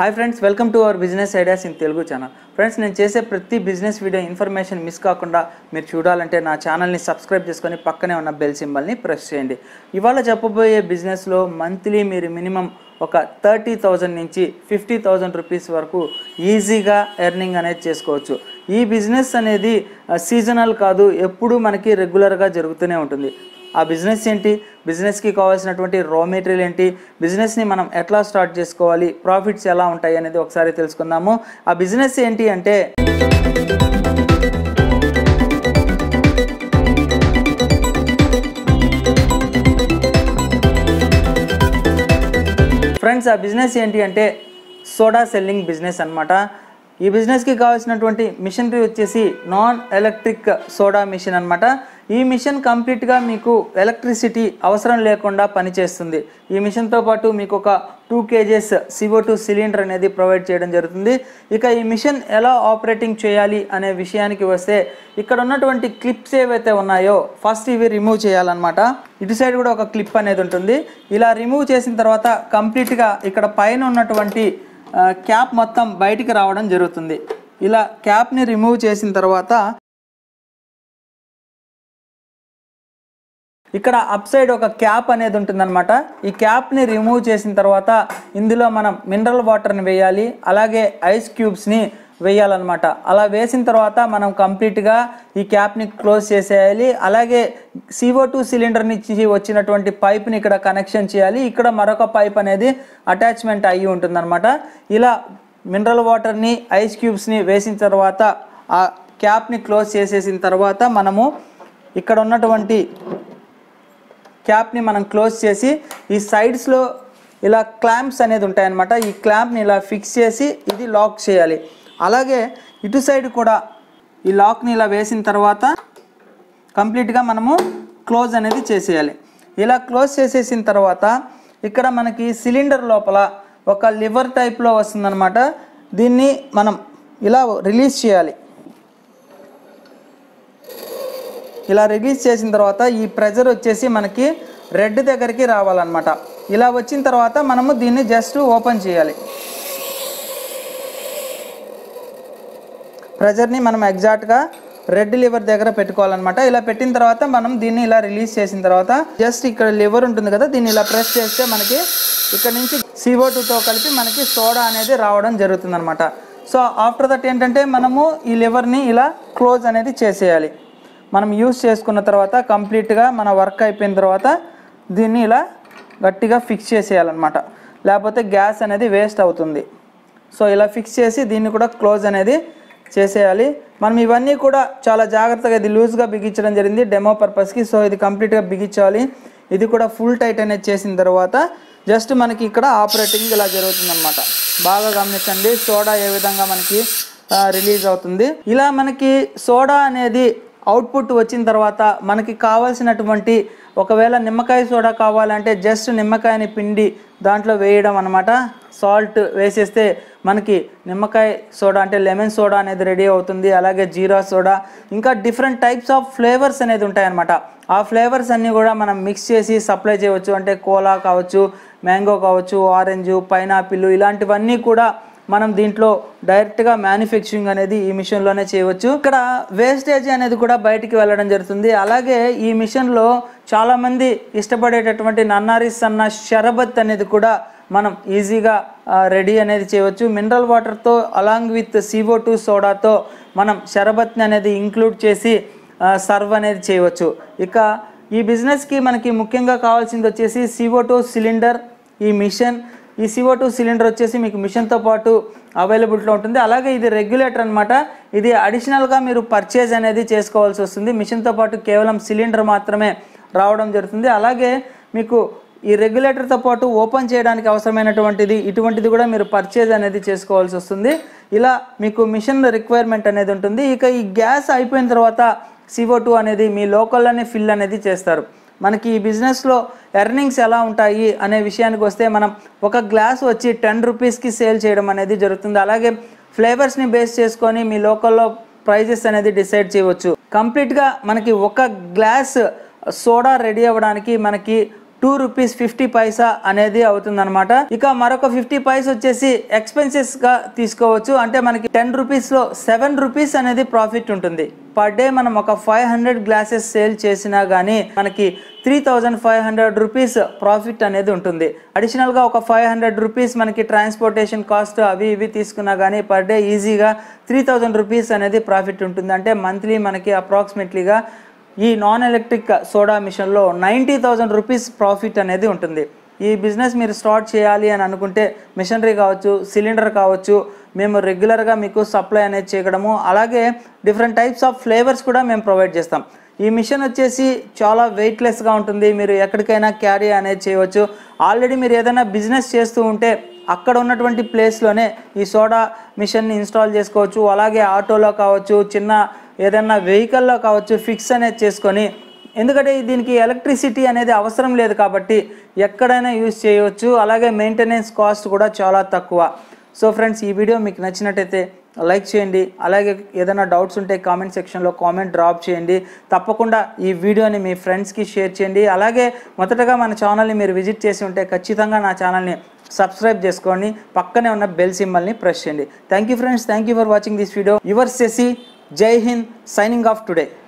hi friends welcome to our business ideas in Telugu channel friends నేను చేసే ప్రతి business video information miss కాకుండా మీరు చూడాలంటే నా ఛానల్ని సబ్స్క్రైబ్ చేసుకొని పక్కనే ఉన్న బెల్ సింబల్ని ప్రెస్ చేయండి ఇవాళ చెప్పబోయే బిజినెస్లో మంత్లీ మీరు మినిమం ఒక థర్టీ థౌజండ్ నుంచి ఫిఫ్టీ థౌజండ్ రూపీస్ వరకు ఈజీగా ఎర్నింగ్ అనేది చేసుకోవచ్చు ఈ బిజినెస్ అనేది సీజనల్ కాదు ఎప్పుడూ మనకి రెగ్యులర్గా జరుగుతూనే ఉంటుంది ఆ బిజినెస్ ఏంటి బిజినెస్కి కావాల్సినటువంటి రా మెటీరియల్ ఏంటి బిజినెస్ని మనం ఎట్లా స్టార్ట్ చేసుకోవాలి ప్రాఫిట్స్ ఎలా ఉంటాయి అనేది ఒకసారి తెలుసుకుందాము ఆ బిజినెస్ ఏంటి అంటే ఫ్రెండ్స్ ఆ బిజినెస్ ఏంటి అంటే సోడా సెల్లింగ్ బిజినెస్ అన్నమాట ఈ బిజినెస్కి కావాల్సినటువంటి మిషనరీ వచ్చేసి నాన్ ఎలక్ట్రిక్ సోడా మిషన్ అన్నమాట ఈ మిషన్ కంప్లీట్గా మీకు ఎలక్ట్రిసిటీ అవసరం లేకుండా పనిచేస్తుంది ఈ మిషన్తో పాటు మీకు ఒక two kgs CO two cylinder అనేది ప్రొవైడ్ చేయడం జరుగుతుంది ఇక ఈ మిషన్ ఎలా ఆపరేటింగ్ చేయాలి అనే విషయానికి వస్తే ఇక్కడ ఉన్నటువంటి క్లిప్స్ ఏవైతే ఉన్నాయో ఫస్ట్ ఇవి రిమూవ్ చేయాలన్నమాట ఇటు సైడ్ కూడా ఒక క్లిప్ అనేది ఉంటుంది ఇలా రిమూవ్ చేసిన తర్వాత కంప్లీట్గా ఇక్కడ పైన ఉన్నటువంటి ఆ, క్యాప్ మొత్తం బయటికి రావడం జరుగుతుంది ఇలా క్యాప్ని రిమూవ్ చేసిన తర్వాత ఇక్కడ అప్ సైడ్ ఒక క్యాప్ అనేది ఉంటుందన్నమాట ఈ క్యాప్ని రిమూవ్ చేసిన తర్వాత ఇందులో మనం మినరల్ వాటర్ని వేయాలి అలాగే ఐస్ క్యూబ్స్ని వేయాలన్నమాట అలా వేసిన తర్వాత మనం కంప్లీట్గా ఈ క్యాప్ని క్లోజ్ చేసేయాలి అలాగే సివో టూ సిలిండర్ నుంచి వచ్చినటువంటి పైప్ని ఇక్కడ కనెక్షన్ చేయాలి ఇక్కడ మరొక పైప్ అనేది అటాచ్మెంట్ అయ్యి ఉంటుందన్నమాట ఇలా మినరల్ వాటర్ని ఐస్ క్యూబ్స్ని వేసిన తర్వాత ఆ క్యాప్ని క్లోజ్ చేసేసిన తర్వాత మనము ఇక్కడ ఉన్నటువంటి క్యాప్ని మనం క్లోజ్ చేసి ఈ సైడ్స్లో ఇలా క్లాంప్స్ అనేది ఉంటాయన్నమాట ఈ క్లాంప్ని ఇలా ఫిక్స్ చేసి ఇది లాక్ చేయాలి అలాగే ఇటు సైడ్ కూడా ఈ లాక్ని ఇలా వేసిన తర్వాత కంప్లీట్గా మనము క్లోజ్ అనేది చేసేయాలి ఇలా క్లోజ్ చేసేసిన తర్వాత ఇక్కడ మనకి సిలిండర్ లోపల ఒక లివర్ టైప్లో వస్తుందన్నమాట దీన్ని మనం ఇలా రిలీజ్ చేయాలి ఇలా రిలీజ్ చేసిన తర్వాత ఈ ప్రెజర్ వచ్చేసి మనకి రెడ్ దగ్గరికి రావాలన్నమాట ఇలా వచ్చిన తర్వాత మనము దీన్ని జస్ట్ ఓపెన్ చేయాలి ప్రెజర్ని మనం ఎగ్జాక్ట్గా రెడ్ లివర్ దగ్గర పెట్టుకోవాలన్నమాట ఇలా పెట్టిన తర్వాత మనం దీన్ని ఇలా రిలీజ్ చేసిన తర్వాత జస్ట్ ఇక్కడ లివర్ ఉంటుంది కదా దీన్ని ఇలా ప్రెస్ చేస్తే మనకి ఇక్కడ నుంచి సివో టూతో కలిపి మనకి సోడా అనేది రావడం జరుగుతుంది అనమాట సో ఆఫ్టర్ దట్ ఏంటంటే మనము ఈ లివర్ని ఇలా క్లోజ్ అనేది చేసేయాలి మనం యూస్ చేసుకున్న తర్వాత కంప్లీట్గా మన వర్క్ అయిపోయిన తర్వాత దీన్ని ఇలా గట్టిగా ఫిక్స్ చేసేయాలన్నమాట లేకపోతే గ్యాస్ అనేది వేస్ట్ అవుతుంది సో ఇలా ఫిక్స్ చేసి దీన్ని కూడా క్లోజ్ అనేది చేసేయాలి మనం ఇవన్నీ కూడా చాలా జాగ్రత్తగా ఇది లూజ్గా బిగించడం జరిగింది డెమో పర్పస్కి సో ఇది కంప్లీట్గా బిగించాలి ఇది కూడా ఫుల్ టైట్ అనేది చేసిన తర్వాత జస్ట్ మనకి ఇక్కడ ఆపరేటింగ్ ఇలా జరుగుతుందన్నమాట బాగా గమనించండి సోడా ఏ విధంగా మనకి రిలీజ్ అవుతుంది ఇలా మనకి సోడా అనేది అవుట్పుట్ వచ్చిన తర్వాత మనకి కావాల్సినటువంటి ఒకవేళ నిమ్మకాయ సోడా కావాలంటే జస్ట్ నిమ్మకాయని పిండి దాంట్లో వేయడం అనమాట సాల్ట్ వేసేస్తే మనకి నిమ్మకాయ సోడా అంటే లెమన్ సోడా అనేది రెడీ అవుతుంది అలాగే జీరా సోడా ఇంకా డిఫరెంట్ టైప్స్ ఆఫ్ ఫ్లేవర్స్ అనేది ఉంటాయన్నమాట ఆ ఫ్లేవర్స్ అన్నీ కూడా మనం మిక్స్ చేసి సప్లై చేయవచ్చు అంటే కోలా కావచ్చు మ్యాంగో కావచ్చు ఆరెంజ్ పైనాపిల్ ఇలాంటివన్నీ కూడా మనం దీంట్లో డైరెక్ట్గా మ్యానుఫ్యాక్చరింగ్ అనేది ఈ మిషన్లోనే చేయవచ్చు ఇక్కడ వేస్టేజ్ అనేది కూడా బయటికి వెళ్ళడం జరుగుతుంది అలాగే ఈ మిషన్లో చాలామంది ఇష్టపడేటటువంటి నన్నారిస్ అన్న షరబత్ అనేది కూడా మనం ఈజీగా రెడీ అనేది చేయవచ్చు మినరల్ వాటర్తో అలాంగ్ విత్ సివో టూ సోడాతో మనం షరబత్ని అనేది ఇంక్లూడ్ చేసి సర్వ్ అనేది చేయవచ్చు ఇక ఈ బిజినెస్కి మనకి ముఖ్యంగా కావాల్సింది వచ్చేసి సివో టూ సిలిండర్ ఈ మిషన్ ఈ సివో టూ సిలిండర్ వచ్చేసి మీకు మిషన్తో పాటు అవైలబిలిటీలో ఉంటుంది అలాగే ఇది రెగ్యులేటర్ అనమాట ఇది అడిషనల్గా మీరు పర్చేజ్ అనేది చేసుకోవాల్సి వస్తుంది మిషన్తో పాటు కేవలం సిలిండర్ మాత్రమే రావడం జరుగుతుంది అలాగే మీకు ఈ రెగ్యులేటర్తో పాటు ఓపెన్ చేయడానికి అవసరమైనటువంటిది ఇటువంటిది కూడా మీరు పర్చేజ్ అనేది చేసుకోవాల్సి వస్తుంది ఇలా మీకు మిషన్ రిక్వైర్మెంట్ అనేది ఉంటుంది ఇక ఈ గ్యాస్ అయిపోయిన తర్వాత సివో టూ అనేది మీ లోకల్లోనే ఫిల్ అనేది చేస్తారు మనకి ఈ బిజినెస్లో ఎర్నింగ్స్ ఎలా ఉంటాయి అనే విషయానికి వస్తే మనం ఒక గ్లాస్ వచ్చి టెన్ రూపీస్కి సేల్ చేయడం అనేది జరుగుతుంది అలాగే ఫ్లేవర్స్ని బేస్ చేసుకొని మీ లోకల్లో ప్రైజెస్ అనేది డిసైడ్ చేయవచ్చు కంప్లీట్గా మనకి ఒక గ్లాస్ సోడా రెడీ అవ్వడానికి మనకి టూ రూపీస్ ఫిఫ్టీ పైసా అనేది అవుతుందన్నమాట ఇక మరొక ఫిఫ్టీ పైస్ వచ్చేసి ఎక్స్పెన్సెస్ గా తీసుకోవచ్చు అంటే మనకి టెన్ రూపీస్ లో సెవెన్ రూపీస్ అనేది ప్రాఫిట్ ఉంటుంది పర్ డే మనం ఒక ఫైవ్ హండ్రెడ్ గ్లాసెస్ సేల్ చేసినా కానీ మనకి three thousand five hundred rupees profit అనేది ఉంటుంది అడిషనల్గా ఒక ఫైవ్ హండ్రెడ్ రూపీస్ మనకి ట్రాన్స్పోర్టేషన్ కాస్ట్ అవి ఇవి తీసుకున్నా కానీ పర్ డే ఈజీగా త్రీ థౌజండ్ రూపీస్ అనేది ప్రాఫిట్ ఉంటుంది అంటే మంత్లీ మనకి అప్రాక్సిమేట్లీగా ఈ నాన్ ఎలక్ట్రిక్ సోడా మిషన్లో నైంటీ థౌజండ్ రూపీస్ ప్రాఫిట్ అనేది ఉంటుంది ఈ బిజినెస్ మీరు స్టార్ట్ చేయాలి అని అనుకుంటే మిషనరీ కావచ్చు సిలిండర్ కావచ్చు మేము రెగ్యులర్గా మీకు సప్లై అనేది చేయడము అలాగే డిఫరెంట్ టైప్స్ ఆఫ్ ఫ్లేవర్స్ కూడా మేము ప్రొవైడ్ చేస్తాం ఈ మిషన్ వచ్చేసి చాలా వెయిట్లెస్గా ఉంటుంది మీరు ఎక్కడికైనా క్యారీ అనేది చేయవచ్చు ఆల్రెడీ మీరు ఏదైనా బిజినెస్ చేస్తూ ఉంటే అక్కడ ఉన్నటువంటి ప్లేస్లోనే ఈ సోడా మిషన్ని ఇన్స్టాల్ చేసుకోవచ్చు అలాగే ఆటోలో కావచ్చు చిన్న ఏదైనా వెహికల్లో కావచ్చు ఫిక్స్ అనేది చేసుకొని ఎందుకంటే దీనికి ఎలక్ట్రిసిటీ అనేది అవసరం లేదు కాబట్టి ఎక్కడైనా యూజ్ చేయవచ్చు అలాగే మెయింటెనెన్స్ కాస్ట్ కూడా చాలా తక్కువ సో ఫ్రెండ్స్ ఈ వీడియో మీకు నచ్చినట్టయితే లైక్ చేయండి అలాగే ఏదైనా డౌట్స్ ఉంటే కామెంట్ సెక్షన్లో కామెంట్ డ్రాప్ చేయండి తప్పకుండా ఈ వీడియోని మీ ఫ్రెండ్స్కి షేర్ చేయండి అలాగే మొదటగా మన ఛానల్ని మీరు విజిట్ చేసి ఉంటే ఖచ్చితంగా నా ఛానల్ని సబ్స్క్రైబ్ చేసుకోండి పక్కనే ఉన్న బెల్ సింబల్ని ప్రెస్ చేయండి thank you friends thank you for watching this video your సెసి జై హింద్ సైనింగ్ ఆఫ్ టుడే